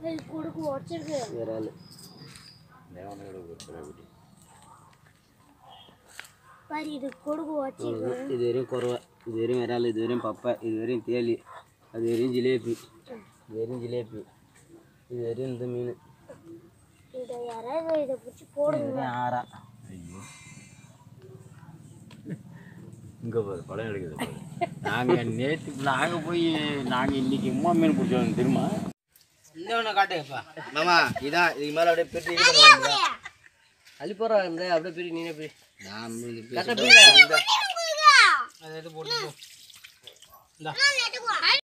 இது கொடுக்கு உடச்சிருக்கு விரால் பாரு இது கொடுக்கு உடச்சிருக்கு இது வரையும் குறவை இது வரையும் விரால் இது வரையும் பப்பை இது வரையும் தேலி அது வரையும் ஜிலேபி இது வரையும் ஜிலேபி இது வரையும் இந்த மீன் இதை யாராவது இதை பிடிச்சி போடுங்க இது வரையும் ஆறா இங்கே பாரு படம் எடுக்குது பாரு நாங்கள் நேற்று நாங்கள் போய் நாங்கள் இன்னைக்கு உமா மீன் பிடிச்சோம் தெரியுமா இன்னொன்று காட்டுப்பா மாமா இதான் இதுக்கு மேலே அப்படியே பிரித்து இது பண்ணுவாங்க அள்ளி போடுறா இந்த அப்படியே பிரி நீனே பிரி நான் கரெக்டாக பிரி அதை எடுத்து போட்டு போ. இந்தா